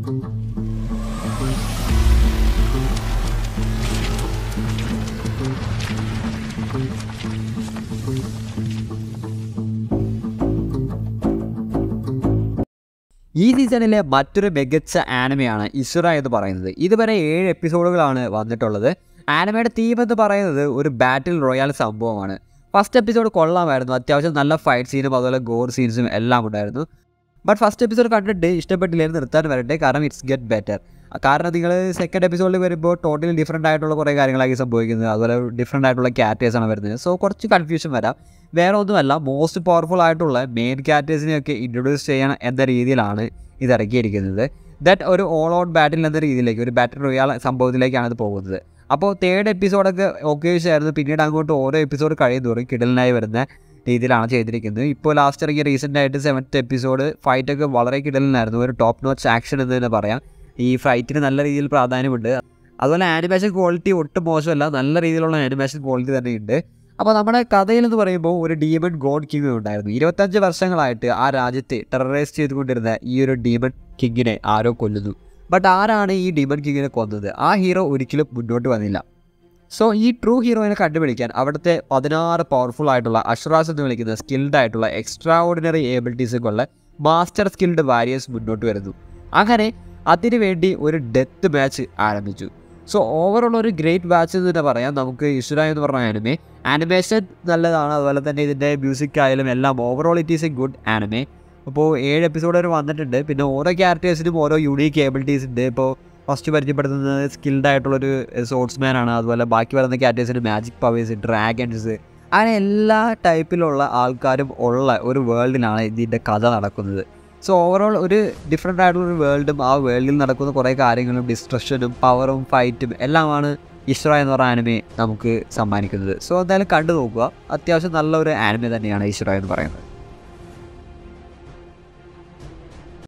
ഈ സീസണിലെ മറ്റൊരു മികച്ച ആനിമയാണ് ഇസുറ എന്ന് പറയുന്നത് ഇതുവരെ ഏഴ് എപ്പിസോഡുകളാണ് വന്നിട്ടുള്ളത് ആനിമയുടെ തീം എന്ന് പറയുന്നത് ഒരു ബാറ്റിൽ റോയൽ സംഭവമാണ് ഫസ്റ്റ് എപ്പിസോഡ് കൊള്ളാമായിരുന്നു അത്യാവശ്യം നല്ല ഫൈറ്റ് സീനും അതുപോലെ ഗോർ സീൻസും എല്ലാം ഉണ്ടായിരുന്നു ബട്ട് ഫസ്റ്റ് എപ്പിസോഡ് കണ്ടിട്ട് ഇഷ്ടപ്പെട്ടില്ലായിരുന്നു നിർത്താൻ വരട്ടെ കാരണം ഇറ്റ്സ് ഗെറ്റ് ബെറ്റർ കാരണം നിങ്ങൾ സെക്കൻഡ് എപ്പിസോഡിൽ വരുമ്പോൾ ടോട്ടലി ഡിഫറെൻ്റ് ആയിട്ടുള്ള കുറേ കാര്യങ്ങളായിരിക്കും സംഭവിക്കുന്നത് അതുപോലെ ഡിഫറെൻ്റ് ആയിട്ടുള്ള ക്യാരക്ടേഴ്സാണ് വരുന്നത് സോ കുറച്ച് കൺഫ്യൂഷൻ വരാം വേറെ ഒന്നുമല്ല മോസ്റ്റ് പവർഫുൾ ആയിട്ടുള്ള മെയിൻ ക്യാരക്ടേഴ്സിനെയൊക്കെ ഇൻട്രൊഡ്യൂസ് ചെയ്യണം എന്ന രീതിയിലാണ് ഇത് ഇറക്കിയിരിക്കുന്നത് ദാറ്റ് ഒരു ഓൾ ഔട്ട് ബാറ്റിൽ എന്ന രീതിയിലേക്ക് ഒരു ബാറ്റിൽ റോയാൽ സംഭവത്തിലേക്കാണ് ഇത് പോകുന്നത് അപ്പോൾ തേർഡ് എപ്പിസോഡൊക്കെ ഓക്കെ ആയിരുന്നു പിന്നീട് അങ്ങോട്ട് ഓരോ എപ്പിസോഡ് കഴിയുന്നതോറും കിടലിനായി വരുന്ന രീതിയിലാണ് ചെയ്തിരിക്കുന്നത് ഇപ്പോൾ ലാസ്റ്റ് ഇറങ്ങിയ റീസെൻ്റ് ആയിട്ട് സെവൻത്ത് എപ്പിസോഡ് ഫൈറ്റൊക്കെ വളരെ കിടലിനായിരുന്നു ഒരു ടോപ്പ് നോച്ച് ആക്ഷൻ എന്ന് തന്നെ പറയാം ഈ ഫൈറ്റിന് നല്ല രീതിയിൽ പ്രാധാന്യമുണ്ട് അതുപോലെ ആനിമേഷൻ ക്വാളിറ്റി ഒട്ടും മോശമല്ല നല്ല രീതിയിലുള്ള ആനിമേഷൻ ക്വാളിറ്റി തന്നെയുണ്ട് അപ്പോൾ നമ്മുടെ കഥയിൽ എന്ന് പറയുമ്പോൾ ഒരു ഡീമൺ ഗോഡ് കിങ് ഉണ്ടായിരുന്നു ഇരുപത്തഞ്ച് വർഷങ്ങളായിട്ട് ആ രാജ്യത്തെ ടെററൈസ് ചെയ്തുകൊണ്ടിരുന്ന ഈ ഒരു ഡീമൺ കിങ്ങിനെ ആരോ കൊല്ലുന്നു ബട്ട് ആരാണ് ഈ ഡീമൺ കിങ്ങിനെ കൊന്നത് ആ ഹീറോ ഒരിക്കലും മുന്നോട്ട് വന്നില്ല സോ ഈ ട്രൂ ഹീറോയിനെ കണ്ടുപിടിക്കാൻ അവിടുത്തെ പതിനാറ് പവർഫുൾ ആയിട്ടുള്ള അഷ്റാസ് എന്ന് വിളിക്കുന്ന സ്കിൽഡ് ആയിട്ടുള്ള എക്സ്ട്രാ ഓർഡിനറി ഏബിലിറ്റീസൊക്കെ ഉള്ള മാസ്റ്റർ സ്കിൽഡ് വാരിയേഴ്സ് മുന്നോട്ട് വരുന്നു അങ്ങനെ അതിനുവേണ്ടി ഒരു ഡെത്ത് മാച്ച് ആരംഭിച്ചു സോ ഓവറോൾ ഒരു ഗ്രേറ്റ് വാച്ച് എന്ന് തന്നെ പറയാം നമുക്ക് ഇഷുര എന്ന് പറഞ്ഞ ആനിമേ ആനിമേഷൻ നല്ലതാണ് അതുപോലെ തന്നെ ഇതിൻ്റെ മ്യൂസിക് ആയാലും എല്ലാം overall it is a good anime അപ്പോൾ ഏഴ് എപ്പിസോഡ് വരെ വന്നിട്ടുണ്ട് പിന്നെ ഓരോ ക്യാരക്ടേഴ്സിനും ഓരോ യുണീക്ക് ഏബിലിറ്റീസ് ഉണ്ട് ഇപ്പോൾ ഫസ്റ്റ് പരിചയപ്പെടുത്തുന്നത് സ്കിൽഡ് ആയിട്ടുള്ളൊരു സ്പോർട്സ്മാൻ ആണ് അതുപോലെ ബാക്കി വരുന്ന ക്യാരക്ടേഴ്സിന് മാജിക് പവേഴ്സ് ഡ്രാഗൺസ് അങ്ങനെ എല്ലാ ടൈപ്പിലുള്ള ആൾക്കാരും ഉള്ള ഒരു വേൾഡിലാണ് ഇതിൻ്റെ കഥ നടക്കുന്നത് സോ ഓവറോൾ ഒരു ഡിഫറെൻ്റ് ആയിട്ടുള്ള ഒരു വേൾഡും ആ വേൾഡിൽ നടക്കുന്ന കുറേ കാര്യങ്ങളും ഡിസ്ട്രക്ഷനും പവറും ഫൈറ്റും എല്ലാമാണ് ഇഷ്ര എന്ന് പറഞ്ഞ ആനിമെ നമുക്ക് സമ്മാനിക്കുന്നത് സോ എന്തായാലും കണ്ടു നോക്കുക അത്യാവശ്യം നല്ലൊരു ആനിമെ തന്നെയാണ് ഇഷ്ര എന്ന് പറയുന്നത്